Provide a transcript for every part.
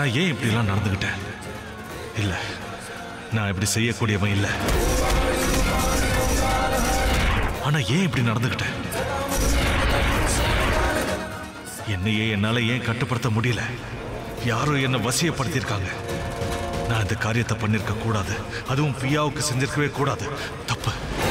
நான் ஏன் இப்படிலாம் நடந்துக்கிட்டேன் இல்ல நான் இப்படி செய்யக்கூடியவன் இல்ல ஆனா ஏன் இப்படி நடந்துக்கிட்டேன் என்னையே என்னால ஏன் கட்டுப்படுத்த முடியல யாரோ என்ன வசியப்படுத்தியிருக்காங்க நான் இந்த காரியத்தை பண்ணிருக்க கூடாது அதுவும் பியாவுக்கு செஞ்சிருக்கவே கூடாது தப்பு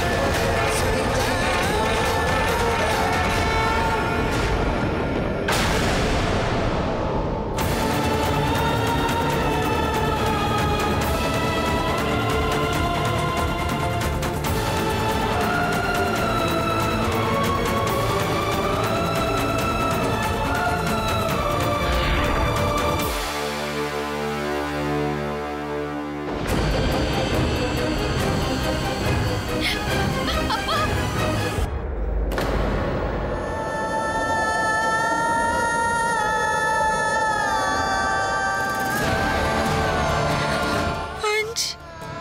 அஞ்ச்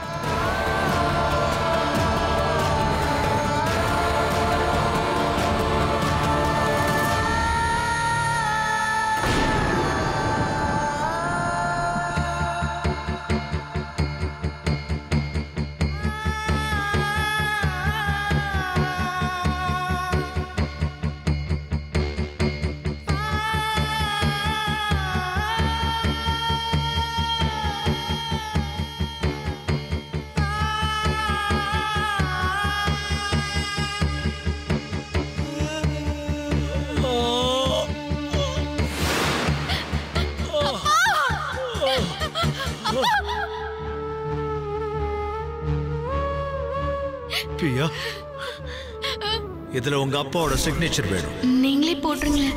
பிரியா இதுல உங்க அப்பாவோட சிக்னேச்சர் வேணும் நீங்களே போட்டுருங்களேன்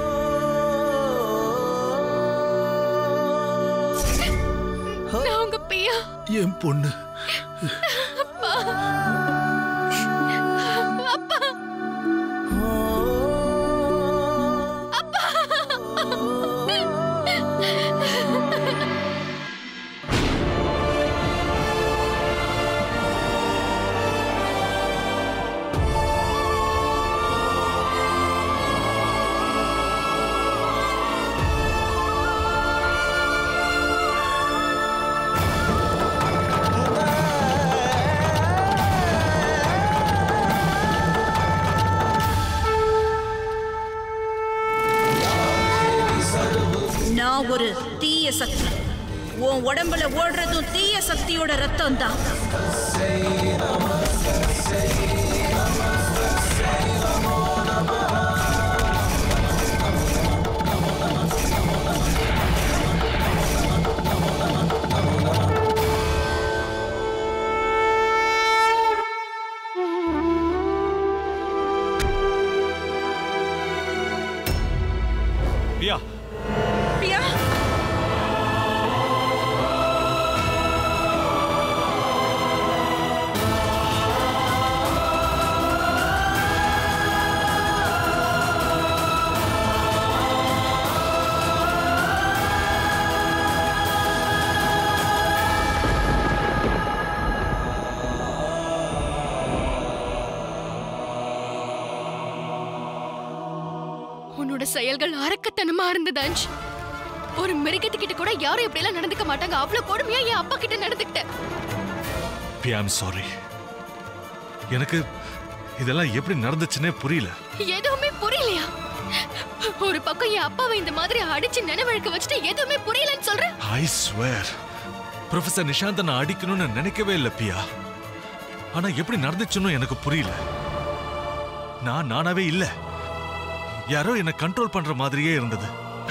நான் உங்க பியா என் பொண்ணு நான் ஒரு தீய சக்தி உன் உடம்புல ஓடுறதும் தீய சக்தியோட ரத்தம் தான் பியா பிரியா உன்னோட செயல்கள் அரக்கத்தனமா இருந்தது அஞ்ச் ஒரு மிருகத்துக்கிட்ட கூட யாரும் இப்படி எல்லாம் நடந்துக்க மாட்டாங்க அவ்வளவு கொடுமையா என் அப்பா கிட்ட நடந்துக்கிட்ட பியா ஐம் சாரி எனக்கு இதெல்லாம் எப்படி நடந்துச்சுன்னே புரியல எதுவுமே புரியலையா ஒரு பக்கம் என் அப்பாவை இந்த மாதிரி அடிச்சு நினைவழுக்க வச்சுட்டு எதுவுமே புரியலன்னு சொல்ற ஐ ஸ்வேர் ப்ரொஃபசர் நிஷாந்த நான் அடிக்கணும்னு நினைக்கவே இல்லை பியா ஆனா எப்படி நடந்துச்சுன்னு எனக்கு புரியல நான் நானாவே இல்ல யாரோ என்ன கண்ட்ரோல் பண்ற மாதிரியே இருந்தது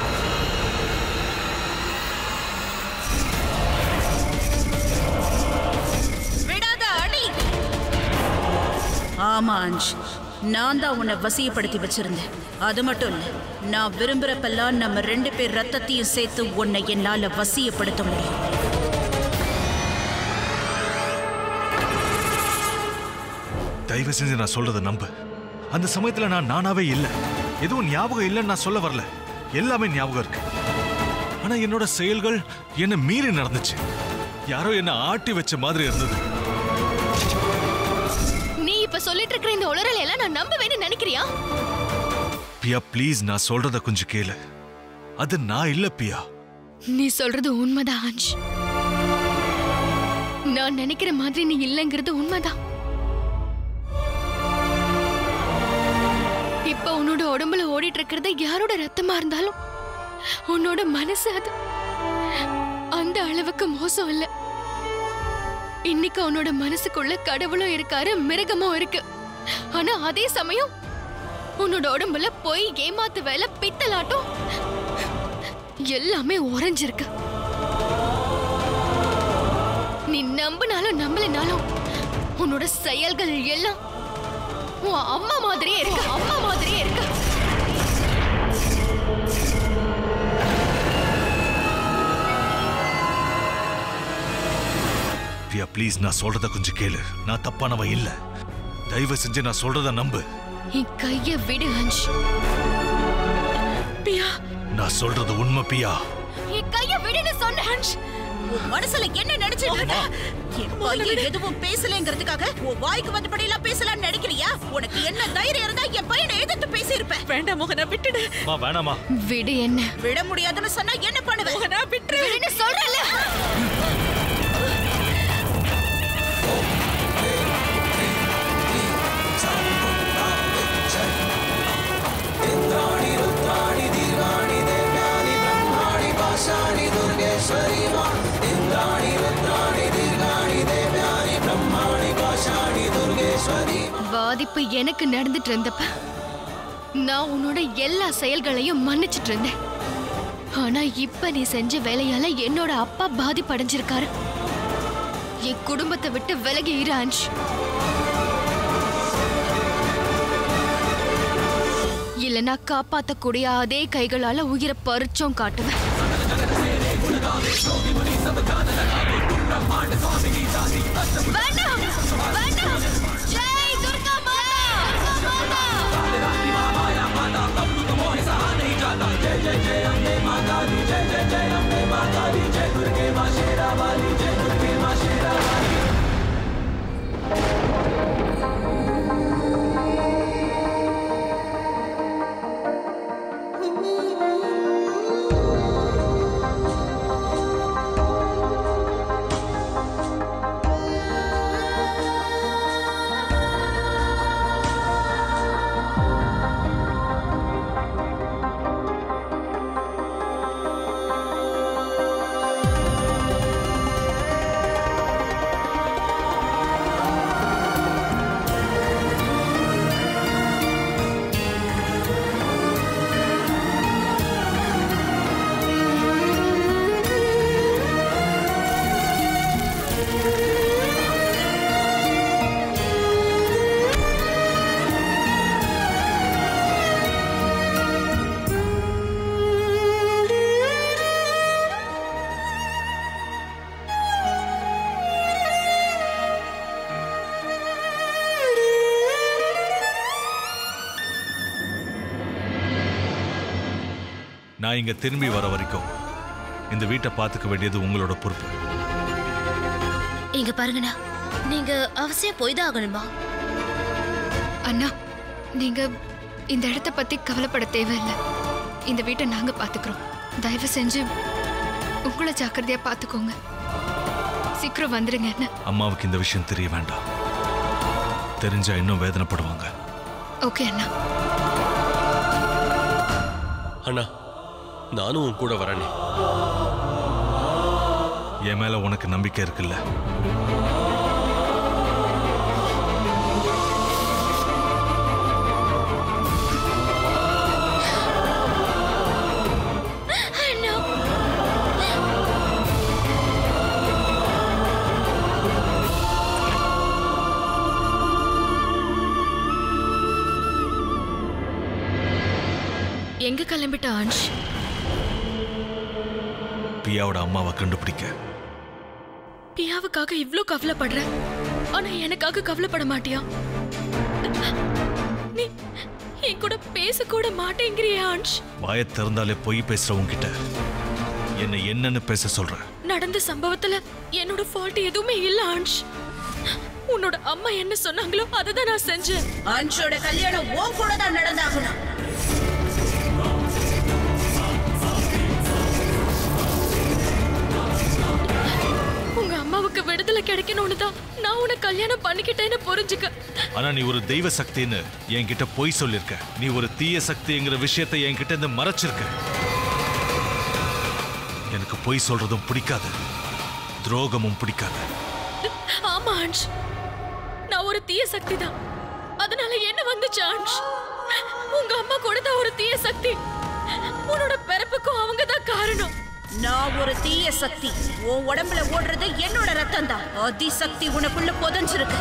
விடாத அடி ஆமா அஞ்ச் நான் தான் உன்னை வசியப்படுத்தி வச்சிருந்தேன் அது மட்டும் இல்ல நான் விரும்புறப்பெல்லாம் நம்ம ரெண்டு பேர் ரத்தத்தையும் சேர்த்து உன்னை என்னால வசியப்படுத்த முடியும் தயவு செஞ்சு நான் சொல்றத நம்பு அந்த சமயத்துல நான் நானாவே இல்ல எதுவும் ஞாபகம் இல்லைன்னு நான் சொல்ல வரல எல்லாமே ஞாபகம் இருக்கு ஆனா என்னோட செயல்கள் என்ன மீறி நடந்துச்சு யாரோ என்ன ஆட்டி வச்ச மாதிரி இருந்தது நீ இப்ப சொல்லிட்டு இருக்கிற இந்த உளறல் எல்லாம் நான் நம்புவேன்னு நினைக்கிறியா பியா ப்ளீஸ் நான் சொல்றத கொஞ்சம் கேளு அது நான் இல்ல பியா நீ சொல்றது உண்மைதான் அன்ஷ் நான் நினைக்கிற மாதிரி நீ இல்லைங்கிறது உண்மைதான் இப்ப உன்னோட உடம்புல ஓடிட்டு இருக்கிறது யாரோட ரத்தமா இருந்தாலும் உன்னோட மனசு அது அந்த அளவுக்கு மோசம் இல்ல இன்னைக்கு உன்னோட மனசுக்குள்ள கடவுளும் இருக்காரு மிருகமும் இருக்கு ஆனா அதே சமயம் உன்னோட உடம்புல போய் ஏமாத்து வேலை பித்தலாட்டம் எல்லாமே உறைஞ்சிருக்கு நீ நம்பினாலும் நம்பலைனாலும் உன்னோட செயல்கள் எல்லாம் உன் அம்மா மாதிரியே இருக்கு அம்மா மாதிரியே இருக்கு பிரியா ப்ளீஸ் நான் சொல்றத கொஞ்சம் கேளு நான் தப்பானவ இல்ல தயவு செஞ்சு நான் சொல்றத நம்பு என் கைய விடு அன்ஷ் பியா நான் சொல்றது உண்மை பியா என் கைய விடுன்னு சொன்ன அன்ஷ் உன் மனசுல என்ன நினைச்சிட்டு இருக்க என் பையன் எதுவும் பேசலங்கிறதுக்காக உன் வாய்க்கு வந்தபடி எல்லாம் பேசலாம்னு நினைக்கிறியா உனக்கு என்ன தைரியம் இருந்தா என் பையனை எதிர்த்து பேசியிருப்ப வேண்டாம் மோகனா விட்டுடு மா வேணாமா விடு என்ன விட முடியாதுன்னு சொன்னா என்ன பண்ணுவ மோகனா விட்டுரு விடுன்னு சொல்றல பாதிப்பு எனக்கு நடந்துட்டு இருந்தப்ப நான் உன்னோட எல்லா செயல்களையும் மன்னிச்சிட்டு இருந்தேன் ஆனா இப்ப நீ செஞ்ச வேலையால என்னோட அப்பா பாதிப்படைஞ்சிருக்காரு என் குடும்பத்தை விட்டு விலகி இரு அன்ஷ் இல்லனா காப்பாத்தக்கூடிய அதே கைகளால உயிரை பறிச்சும் காட்டுவேன் வேண்டாம் வேண்டாம் ஜெய் துர்கா மாதா நான் இங்க திரும்பி வர வரைக்கும் இந்த வீட்டை பார்த்துக்க வேண்டியது உங்களோட பொறுப்பு இங்க பாருங்கண்ணா நீங்க அவசியம் போய் தான் ஆகணுமா அண்ணா நீங்க இந்த இடத்த பத்தி கவலைப்பட தேவையில்லை இந்த வீட்டை நாங்க பாத்துக்கிறோம் தயவு செஞ்சு உங்களை ஜாக்கிரதையா பாத்துக்கோங்க சீக்கிரம் வந்துருங்க என்ன அம்மாவுக்கு இந்த விஷயம் தெரிய வேண்டாம் தெரிஞ்சா இன்னும் வேதனைப்படுவாங்க ஓகே அண்ணா அண்ணா நானும் உன் கூட வரேனே என் மேல உனக்கு நம்பிக்கை இருக்குல்ல எங்க கிளம்பிட்ட அன்ஷ் பியாவோட அம்மாவை கண்டுபிடிக்க பியாவுக்காக இவ்ளோ கவலைப்படுற ஆனா எனக்காக கவலைப்பட மாட்டியா நீ என் கூட பேச கூட மாட்டேங்கிறியே அன்ஷ் வாயை திறந்தாலே பொய் பேசுறவங்க கிட்ட என்ன என்னன்னு பேச சொல்ற நடந்த சம்பவத்துல என்னோட ஃபால்ட் எதுவுமே இல்ல அன்ஷ் உன்னோட அம்மா என்ன சொன்னாங்களோ அதை தான் நான் செஞ்சேன் அன்ஷோட கல்யாணம் உன் கூட தான் நடந்தாகணும் உங்க அம்மாவுக்கு விடுதலை கிடைக்கணும்னு தான் நான் உன்னை கல்யாணம் பண்ணிக்கிட்டேன்னு புரிஞ்சுக்க ஆனா நீ ஒரு தெய்வ சக்தின்னு என்கிட்ட பொய் சொல்லிருக்க நீ ஒரு தீய சக்திங்கிற விஷயத்தை என்கிட்ட இருந்து மறைச்சிருக்க எனக்கு பொய் சொல்றதும் பிடிக்காது துரோகமும் பிடிக்காது ஆமா அன்ஷ் நான் ஒரு தீய சக்தி தான் அதனால என்ன வந்துச்சு அன்ஷ் உங்க அம்மா கூட தான் ஒரு தீய சக்தி உன்னோட பிறப்புக்கும் அவங்க தான் காரணம் நான் ஒரு தீய சக்தி உன் உடம்புல ஓடுறது என்னோட ரத்தம் தான் அதி சக்தி உனக்குள்ள புதஞ்சிருக்கு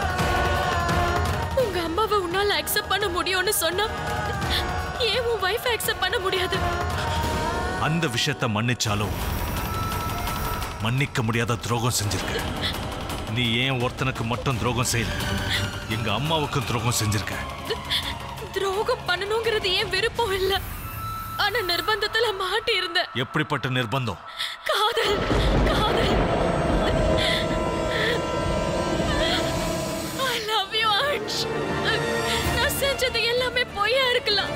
உங்க அம்மாவை உன்னால அக்செப்ட் பண்ண முடியும்னு சொன்னா ஏன் உன் வைஃப் அக்செப்ட் பண்ண முடியாது அந்த விஷயத்தை மன்னிச்சாலும் மன்னிக்க முடியாத துரோகம் செஞ்சிருக்க நீ ஏன் ஒருத்தனுக்கு மட்டும் துரோகம் செய்யல எங்க அம்மாவுக்கும் துரோகம் செஞ்சிருக்க துரோகம் பண்ணணுங்கிறது ஏன் விருப்பம் இல்ல ஆனா நிர்பந்தத்துல மாட்டி இருந்த எப்படிப்பட்ட நிர்பந்தம் காதல் காதல் ஐ லவ் யூ அன்ஷ் நான் செஞ்சது எல்லாமே பொய்யா இருக்கலாம்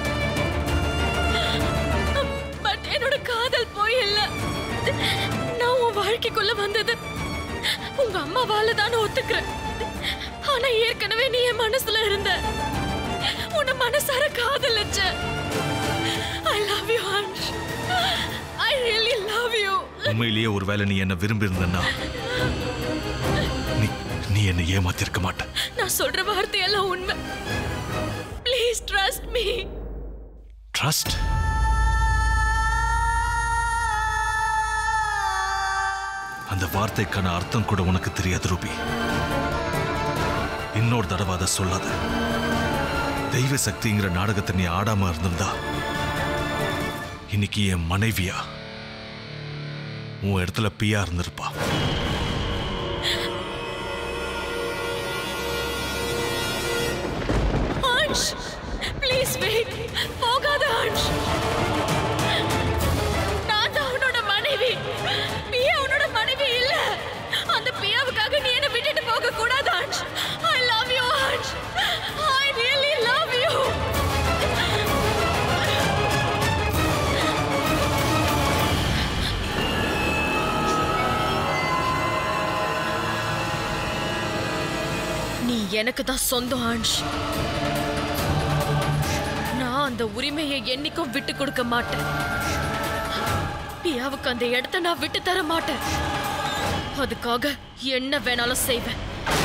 பட் என்னோட காதல் பொய் இல்ல நான் உன் வாழ்க்கைக்குள்ள வந்தது உங்க அம்மாவால தான் ஒத்துக்கிறேன் ஆனா ஏற்கனவே நீ என் மனசுல இருந்த உன்னை மனசார காதலிச்ச I love you Ansh I really love you உண்மையிலேயே ஒருவேளை நீ என்ன விரும்பி இருந்தன்னா நீ நீ என்னை ஏமாத்திருக்க மாட்ட நான் சொல்ற வார்த்தையெல்லாம் உண்மை ப்ளீஸ் ட்ரஸ்ட் மீ ட்ரஸ்ட் அந்த வார்த்தைக்கான அர்த்தம் கூட உனக்கு தெரியாது ரூபி இன்னொரு தடவை அதை சொல்லாத தெய்வ சக்திங்கிற நாடகத்தை நீ ஆடாம இருந்திருந்தா இன்னைக்கு என் மனைவியா உன் இடத்துல பியா இருந்திருப்பா அன்ஷ் ப்ளீஸ் வெயிட் போகாத அன்ஷ் நான் தான் உன்னோட மனைவி பியா உன்னோட மனைவி இல்ல அந்த பியாவுக்காக நீ என்ன விட்டுட்டு போக கூடாது Ansh I love you Ansh I really love you நீ எனக்கு தான் சொந்தம் அன்ஷ் நான் அந்த உரிமையை என்னைக்கும் விட்டு கொடுக்க மாட்டேன் பியாவுக்கு அந்த இடத்த நான் விட்டு தர மாட்டேன் அதுக்காக என்ன வேணாலும் செய்வேன்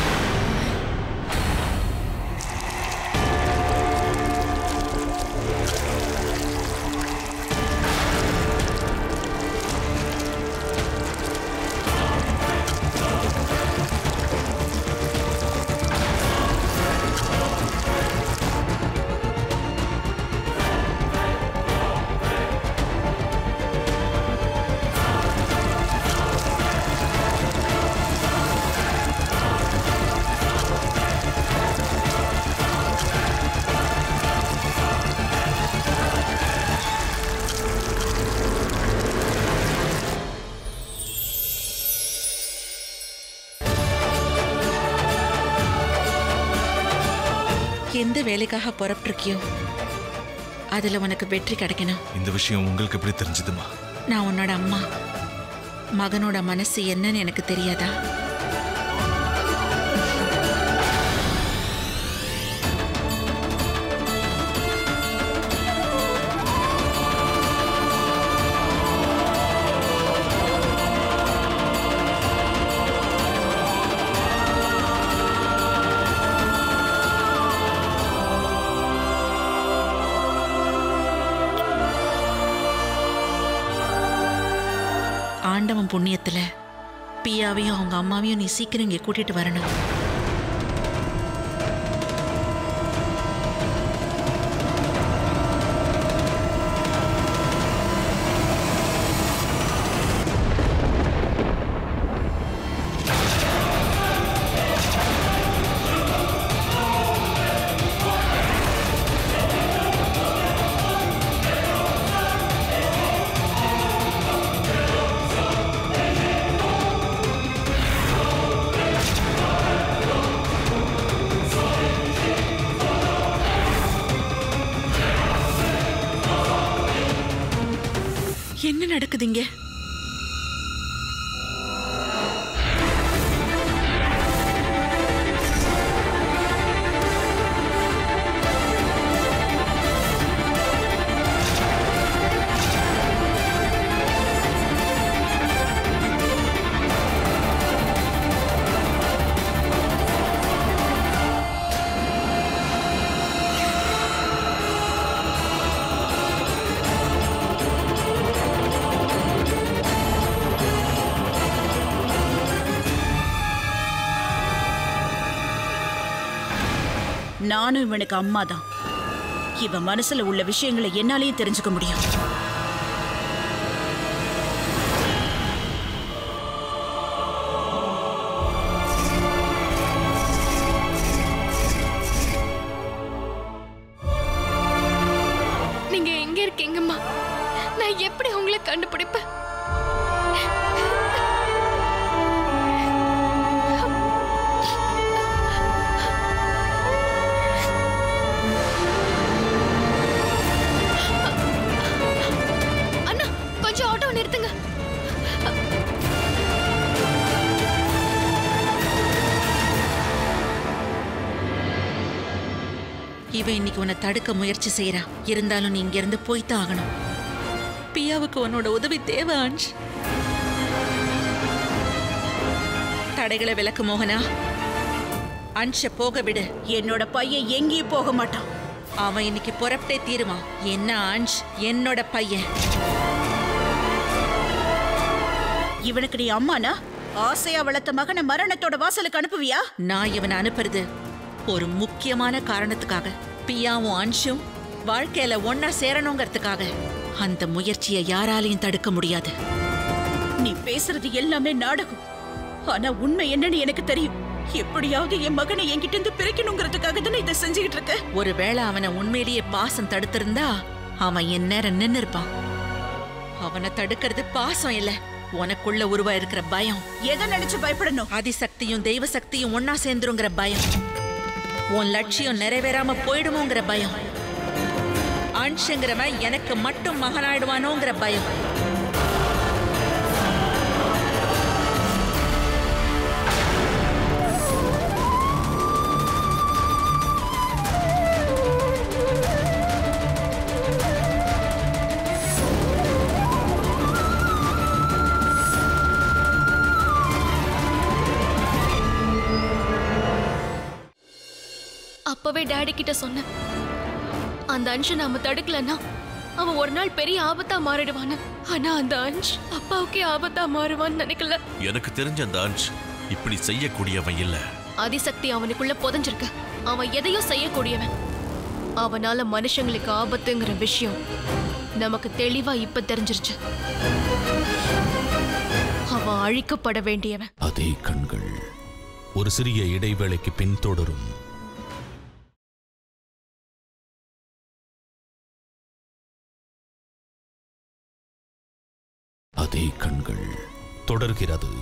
எந்த வேலைக்காக புறப்பட்டிருக்கியோ அதுல உனக்கு வெற்றி கிடைக்கணும் இந்த விஷயம் உங்களுக்கு எப்படி தெரிஞ்சதுமா நான் உன்னோட அம்மா மகனோட மனசு என்னன்னு எனக்கு தெரியாதா ஆண்டவன் புண்ணியத்துல பியாவையும் அவங்க அம்மாவையும் நீ சீக்கிரம் இங்கே கூட்டிட்டு வரணும் என்ன நடக்குதுங்க நானும் இவனுக்கு அம்மா தான் இவன் மனசுல உள்ள விஷயங்களை என்னாலேயே தெரிஞ்சுக்க முடியும் நீங்க எங்க இருக்கீங்கம்மா நான் எப்படி உங்களை கண்டுபிடிப்பேன் அண்ணா கொஞ்சம் ஆட்டோ நிறுத்துங்க இவன் இன்னைக்கு உன்னை தடுக்க முயற்சி செய்யறா இருந்தாலும் நீ இங்க இருந்து போய்தான் ஆகணும் பியாவுக்கு உன்னோட உதவி தேவை அன்ஷ் தடைகளை விளக்கு மோகனா அன்ஷ போக விடு என்னோட பையன் எங்கேயும் போக மாட்டான் அவன் இன்னைக்கு புறப்பட்டே தீருவான் என்ன அன்ஷ் என்னோட பையன் இவனுக்கு நீ அம்மானா ஆசையா வளர்த்த மகனை மரணத்தோட வாசலுக்கு அனுப்புவியா நான் இவனை அனுப்புறது ஒரு முக்கியமான காரணத்துக்காக பியாவும் அன்ஷும் வாழ்க்கையில ஒன்னா சேரணுங்கிறதுக்காக அந்த முயற்சியை யாராலையும் தடுக்க முடியாது நீ பேசுறது எல்லாமே நாடகம் ஆனா உண்மை என்னன்னு எனக்கு தெரியும் எப்படியாவது என் மகனை என்கிட்ட இருந்து பிரிக்கணுங்கிறதுக்காக தானே இதை செஞ்சுக்கிட்டு இருக்க ஒருவேளை அவனை உண்மையிலேயே பாசம் தடுத்திருந்தா அவன் என் நேரம் நின்னு இருப்பான் அவனை தடுக்கிறது பாசம் இல்ல உனக்குள்ள உருவா இருக்கிற பயம் எதை நினைச்சு பயப்படணும் ஆதிசக்தியும் தெய்வ சக்தியும் ஒன்னா சேர்ந்துருங்கிற பயம் உன் லட்சியம் நிறைவேறாம போயிடுமோங்கிற பயம் அன்ஷுங்கிறவன் எனக்கு மட்டும் மகனாயிடுவானோங்கிற பயம் அப்பவே டாடி கிட்ட சொன்னேன் அந்த அன்ஷை நாம தடுக்கலன்னா அவன் ஒரு நாள் பெரிய ஆபத்தா மாறிடுவான்னு ஆனா அந்த அன்ஷ் அப்பாவுக்கே ஆபத்தா மாறுவான்னு நினைக்கல எனக்கு தெரிஞ்ச அந்த அன்ஷ் இப்படி செய்யக்கூடியவன் இல்ல அதிசக்தி அவனுக்குள்ள புதைஞ்சிருக்கு அவன் எதையும் செய்யக்கூடியவன் அவனால மனுஷங்களுக்கு ஆபத்துங்கிற விஷயம் நமக்கு தெளிவா இப்ப தெரிஞ்சிருச்சு அவன் அழிக்கப்பட வேண்டியவன் அதே கண்கள் ஒரு சிறிய இடைவேளைக்கு பின் தொடரும் அதே கண்கள் தொடர்கிறது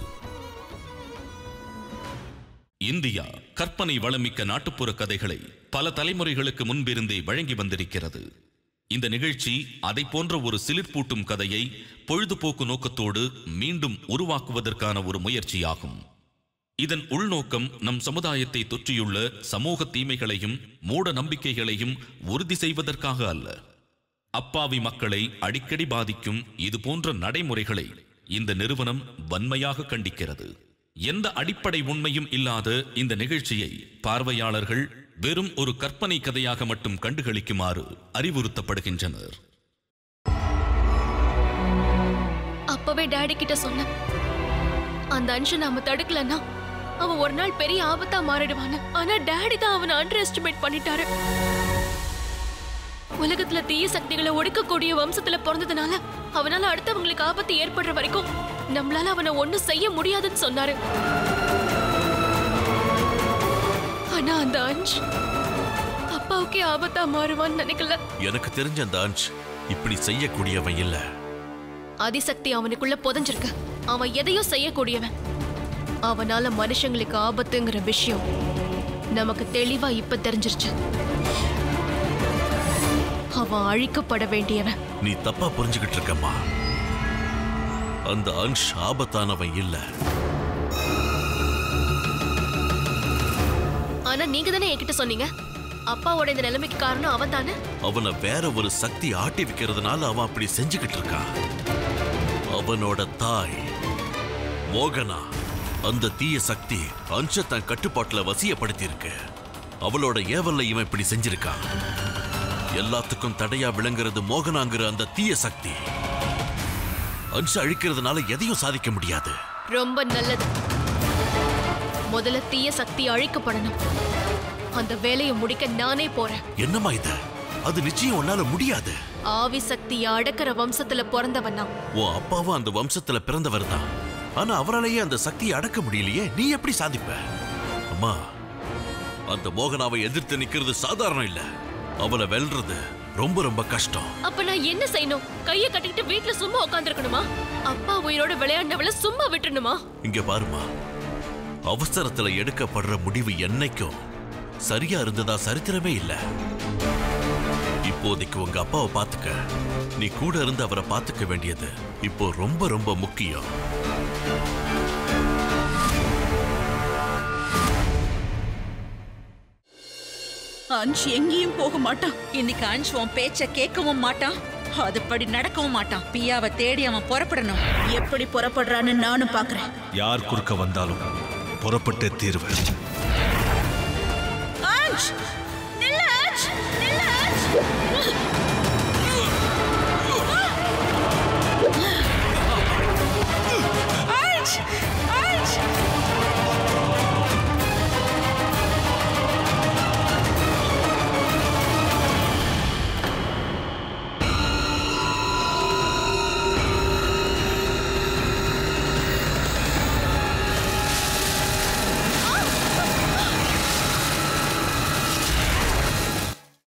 இந்தியா கற்பனை வளமிக்க நாட்டுப்புற கதைகளை பல தலைமுறைகளுக்கு முன்பிருந்தே வழங்கி வந்திருக்கிறது இந்த நிகழ்ச்சி அதை போன்ற ஒரு சிலிர்ப்பூட்டும் கதையை பொழுதுபோக்கு நோக்கத்தோடு மீண்டும் உருவாக்குவதற்கான ஒரு முயற்சியாகும் இதன் உள்நோக்கம் நம் சமுதாயத்தை தொற்றியுள்ள சமூக தீமைகளையும் மூட நம்பிக்கைகளையும் உறுதி செய்வதற்காக அல்ல அப்பாவி மக்களை அடிக்கடி பாதிக்கும் இது போன்ற நடைமுறைகளை இந்த நிறுவனம் வன்மையாக கண்டிக்கிறது எந்த அடிப்படை உண்மையும் இல்லாத இந்த நிகழ்ச்சியை பார்வையாளர்கள் வெறும் ஒரு கற்பனை கதையாக மட்டும் கண்டுகளிக்குமாறு அறிவுறுத்தப்படுகின்றனர் அப்பவே டாடி கிட்ட சொன்னேன் அந்த அன்ஷை நாம தடுக்கலன்னா அவன் ஒரு நாள் பெரிய ஆபத்தா மாறிடுவான்னு ஆனா டாடி தான் அவனை அண்டர் எஸ்டிமேட் பண்ணிட்டாரு உலகத்துல தீய சக்திகளை ஒடுக்கக்கூடிய வம்சத்துல பிறந்ததுனால அவனால அடுத்தவங்களுக்கு ஆபத்து ஏற்படுற வரைக்கும் நம்மளால அவனை ஒண்ணும் செய்ய முடியாதுன்னு சொன்னாரு ஆனா அந்த அன்ஷ் அப்பாவுக்கே ஆபத்தா மாறுவான்னு நினைக்கல எனக்கு தெரிஞ்ச அந்த அன்ஷ் இப்படி செய்யக்கூடியவன் இல்ல அதிசக்தி அவனுக்குள்ள புதைஞ்சிருக்கு அவன் எதையும் செய்யக்கூடியவன் அவனால மனுஷங்களுக்கு ஆபத்துங்கிற விஷயம் நமக்கு தெளிவா இப்ப தெரிஞ்சிருச்சு அவன் அழிக்கப்பட வேண்டியவன் நீ தப்பா புரிஞ்சுகிட்டு இருக்கம்மா அந்த அன்ஷ் ஆபத்தானவன் இல்ல ஆனா நீங்க தானே என்கிட்ட சொன்னீங்க அப்பாவோட இந்த நிலைமைக்கு காரணம் அவன் தானே அவனை வேற ஒரு சக்தி ஆட்டி வைக்கிறதுனால அவன் அப்படி செஞ்சுக்கிட்டு இருக்கான் அவனோட தாய் மோகனா அந்த தீய சக்தி அன்ஷ தன் கட்டுப்பாட்டுல வசியப்படுத்தி இருக்கு அவளோட ஏவல்ல இவன் இப்படி செஞ்சிருக்கான் எல்லாத்துக்கும் தடையா விளங்குறது மோகனாங்கிற அந்த தீய சக்தி அன்ஷ அழிக்கிறதுனால எதையும் சாதிக்க முடியாது ரொம்ப நல்லது முதல்ல தீய சக்தி அழிக்கப்படணும் அந்த வேலையை முடிக்க நானே போறேன் என்னம்மா இது அது நிச்சயம் உன்னால முடியாது ஆவி சக்தியை அடக்கிற வம்சத்துல பிறந்தவனா உன் அப்பாவும் அந்த வம்சத்துல பிறந்தவர் தான் ஆனா அவராலேயே அந்த சக்தியை அடக்க முடியலையே நீ எப்படி சாதிப்ப அம்மா அந்த மோகனாவை எதிர்த்து நிக்கிறது சாதாரணம் இல்ல அவளை வெல்றது ரொம்ப ரொம்ப கஷ்டம் அப்ப நான் என்ன செய்யணும் கைய கட்டிக்கிட்டு வீட்ல சும்மா உட்காந்துருக்கணுமா அப்பா உயிரோட விளையாடினவள சும்மா விட்டுணுமா இங்க பாருமா அவசரத்துல எடுக்கப்படுற முடிவு என்னைக்கும் சரியா இருந்ததா சரித்திரமே இல்ல இப்போதைக்கு உங்க அப்பாவை பாத்துக்க நீ கூட இருந்து அவரை பாத்துக்க வேண்டியது இப்போ ரொம்ப ரொம்ப முக்கியம் அஞ்சு எங்கேயும் போக மாட்டான் இன்னைக்கு அஞ்சு உன் பேச்ச கேட்கவும் மாட்டான் அதுபடி நடக்கவும் மாட்டான் பியாவை தேடி அவன் புறப்படணும் எப்படி புறப்படுறான்னு நானும் பாக்குறேன் யார் குறுக்க வந்தாலும் புறப்பட்டே தீர்வேன் அஞ்ச் நில்லு அஞ்ச் நில்லு அஞ்ச்